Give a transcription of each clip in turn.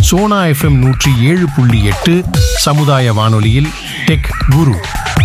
Sona FM நூற்றி ஏழு புள்ளி எட்டு சமுதாய வானொலியில் டெக் குரு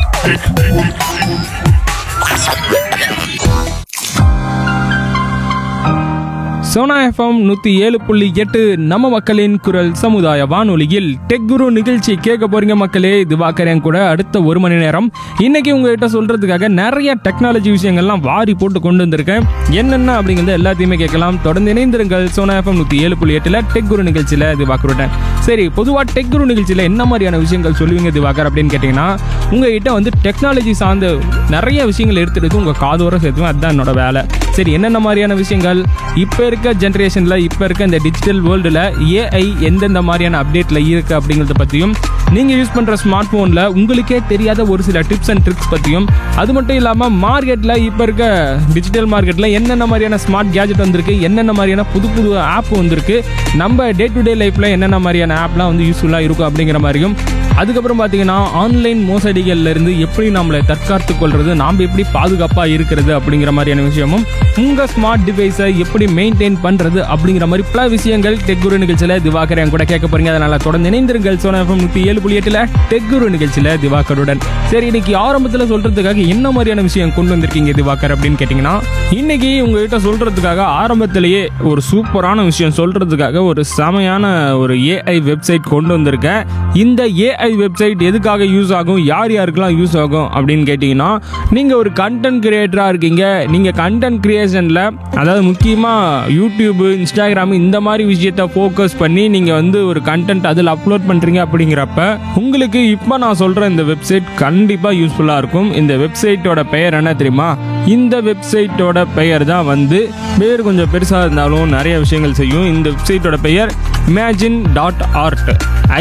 சோனா எஃப்எம் நூற்றி ஏழு புள்ளி எட்டு நம்ம மக்களின் குரல் சமுதாய வானொலியில் டெக் குரு நிகழ்ச்சி கேட்க போறீங்க மக்களே திவாகரன் கூட அடுத்த ஒரு மணி நேரம் இன்னைக்கு உங்ககிட்ட சொல்றதுக்காக நிறைய டெக்னாலஜி விஷயங்கள்லாம் வாரி போட்டு கொண்டு வந்திருக்கேன் என்னென்ன அப்படிங்கிறத எல்லாத்தையுமே கேட்கலாம் தொடர்ந்து இணைந்திருங்கள் சோனா எஃப்எம் நூற்றி ஏழு புள்ளி எட்டில் டெக் குரு நிகழ்ச்சியில் திவாகருடன் சரி பொதுவாக டெக் குரு நிகழ்ச்சியில் என்ன மாதிரியான விஷயங்கள் சொல்லுவீங்க திவாகர் அப்படின்னு கேட்டிங்கன்னா உங்ககிட்ட வந்து டெக்னாலஜி சார்ந்த நிறைய விஷயங்கள் எடுத்துட்டு உங்கள் காதோர சேர்த்துவேன் அதுதான் என்னோட வேலை சரி என்னென்ன மாதிரியான விஷயங்கள் இப்போ இருக்க ஜென்ரேஷனில் இப்போ இருக்க இந்த டிஜிட்டல் வேர்ல்டில் ஏஐ எந்தெந்த மாதிரியான அப்டேட்டில் இருக்குது அப்படிங்கிறத பற்றியும் நீங்கள் யூஸ் பண்ணுற ஸ்மார்ட் ஃபோனில் உங்களுக்கே தெரியாத ஒரு சில டிப்ஸ் அண்ட் ட்ரிக்ஸ் பற்றியும் அது மட்டும் இல்லாமல் மார்க்கெட்டில் இப்போ இருக்க டிஜிட்டல் மார்க்கெட்டில் என்னென்ன மாதிரியான ஸ்மார்ட் கேஜெட் வந்திருக்கு என்னென்ன மாதிரியான புது புது ஆப் வந்திருக்கு நம்ம டே டு டே லைஃப்பில் என்னென்ன மாதிரியான ஆப்லாம் வந்து யூஸ்ஃபுல்லாக இருக்கும் அப்படிங்கிற மாதிரியும் அதுக்கப்புறம் பார்த்தீங்கன்னா ஆன்லைன் மோசடிகள்ல இருந்து எப்படி நம்மளை தற்காத்து கொள்றது நாம் எப்படி பாதுகாப்பாக இருக்கிறது அப்படிங்கிற மாதிரியான விஷயமும் உங்கள் ஸ்மார்ட் டிவைஸை எப்படி மெயின்டைன் பண்ணுறது அப்படிங்கிற மாதிரி பல விஷயங்கள் டெக்குரு நிகழ்ச்சியில் திவாகர் என் கூட கேட்க போறீங்க அதனால தொடர்ந்து இணைந்திருங்கள் சோனா எஃப்எம் நூற்றி ஏழு புள்ளி எட்டில் டெக்குரு நிகழ்ச்சியில் திவாகருடன் சரி இன்னைக்கு ஆரம்பத்தில் சொல்றதுக்காக என்ன மாதிரியான விஷயம் கொண்டு வந்திருக்கீங்க திவாகர் அப்படின்னு கேட்டிங்கன்னா இன்னைக்கு உங்ககிட்ட சொல்றதுக்காக ஆரம்பத்திலேயே ஒரு சூப்பரான விஷயம் சொல்றதுக்காக ஒரு செமையான ஒரு ஏஐ வெப்சைட் கொண்டு வந்திருக்கேன் இந்த ஏஐ வெப்சைட் எதுக்காக யூஸ் ஆகும் யார் யாருக்கெல்லாம் யூஸ் ஆகும் அப்படின்னு கேட்டிங்கன்னா நீங்கள் ஒரு கண்டென்ட் கிரியேட்டராக இருக்கீங்க நீங்கள் கண்டென்ட் கிரியேஷனில் அதாவது முக்கியமாக யூடியூப் இன்ஸ்டாகிராம் இந்த மாதிரி விஷயத்த ஃபோக்கஸ் பண்ணி நீங்கள் வந்து ஒரு கண்டென்ட் அதில் அப்லோட் பண்ணுறீங்க அப்படிங்கிறப்ப உங்களுக்கு இப்போ நான் சொல்கிற இந்த வெப்சைட் கண்டிப்பாக யூஸ்ஃபுல்லாக இருக்கும் இந்த வெப்சைட்டோட பெயர் என்ன தெரியுமா இந்த வெப்சைட்டோட பெயர் தான் வந்து பேர் கொஞ்சம் பெருசாக இருந்தாலும் நிறைய விஷயங்கள் செய்யும் இந்த வெப்சைட்டோட பெயர் imagine dot art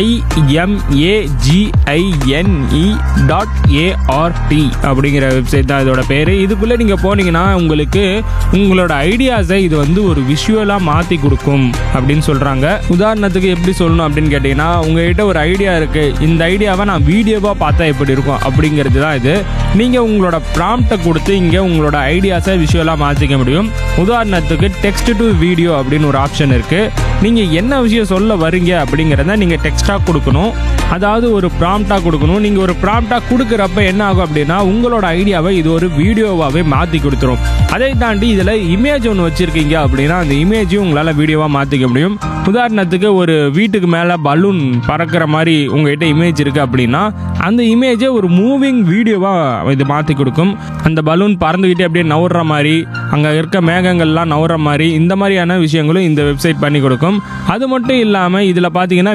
IMAGINE dot ART அப்படிங்கிற வெப்சைட் தான் இதோட பேர் இதுக்குள்ளே நீங்கள் போனீங்கன்னா உங்களுக்கு உங்களோட ஐடியாஸை இது வந்து ஒரு விஷுவலாக மாற்றி கொடுக்கும் அப்படின்னு சொல்கிறாங்க உதாரணத்துக்கு எப்படி சொல்லணும் அப்படின்னு கேட்டிங்கன்னா உங்ககிட்ட ஒரு ஐடியா இருக்குது இந்த ஐடியாவை நான் வீடியோவாக பார்த்தா எப்படி இருக்கும் அப்படிங்கிறது தான் இது நீங்கள் உங்களோட ப்ராம்ப்டை கொடுத்து இங்கே உங்களோட ஐடியாஸை விஷுவலாக மாற்றிக்க முடியும் உதாரணத்துக்கு டெக்ஸ்ட் டு வீடியோ அப்படின்னு ஒரு ஆப்ஷன் இருக்குது நீங்கள் என்ன விஷயம் சொல்ல வரீங்க அப்படிங்கிறத நீங்கள் டெக்ஸ்ட்டாக கொடுக்கணும் அதாவது ஒரு ப்ராம்ப்டாக கொடுக்கணும் நீங்கள் ஒரு ப்ராம்ப்டாக கொடுக்குறப்ப என்ன ஆகும் அப்படின்னா உங்களோட ஐடியாவை இது ஒரு வீடியோவாகவே மாற்றி கொடுத்துரும் அதை தாண்டி இதில் இமேஜ் ஒன்று வச்சுருக்கீங்க அப்படின்னா அந்த இமேஜையும் உங்களால் வீடியோவாக மாற்றிக்க முடியும் உதாரணத்துக்கு ஒரு வீட்டுக்கு மேலே பலூன் பறக்கிற மாதிரி உங்ககிட்ட இமேஜ் இருக்குது அப்படின்னா அந்த இமேஜை ஒரு மூவிங் வீடியோவாக இது மாற்றி கொடுக்கும் அந்த பலூன் பறந்துக்கிட்டே அப்படியே நவுற மாதிரி அங்கே இருக்க மேகங்கள்லாம் நவுற மாதிரி இந்த மாதிரியான விஷயங்களும் இந்த வெப்சைட் பண்ணி கொடுக்கும் அது மட்டும் இல்லாமல் இதில் பார்த்தீங்கன்னா